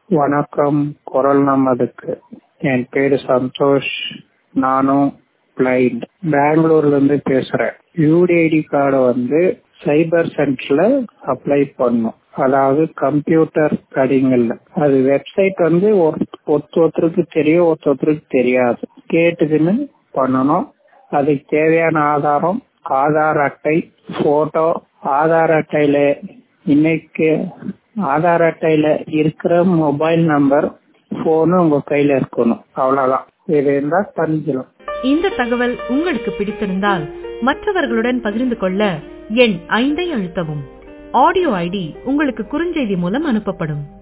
வணக்கம் குரல் நமதுக்கு என் பேரு சந்தோஷ் நானும் பிளைண்ட் பெங்களூர்ல இருந்து பேசுறேன் யூடிஐடி கார்டு வந்து சைபர் சென்டர்ல அப்ளை பண்ணும் அதாவது கம்ப்யூட்டர் கடிங்கல்ல அது வெப்சைட் வந்து ஒருத்தருக்கு தெரியும் ஒருத்தருக்கு தெரியாது கேட்டுக்குன்னு பண்ணணும் அதுக்கு தேவையான ஆதாரம் ஆதார் அட்டை போட்டோ ஆதார் அட்டையில இன்னைக்கு ஆதார் அட்டையில இருக்கிற மொபைல் நம்பர் போனு உங்க கையில இருக்கணும் அவ்வளவுதான் இது இருந்தா தெரிஞ்சிடும் இந்த தகவல் உங்களுக்கு பிடித்திருந்தால் மற்றவர்களுடன் பகிர்ந்து கொள்ள எண் ஐந்தை அழுத்தவும் ஆடியோ ஐடி உங்களுக்கு குறுஞ்செய்தி மூலம் அனுப்பப்படும்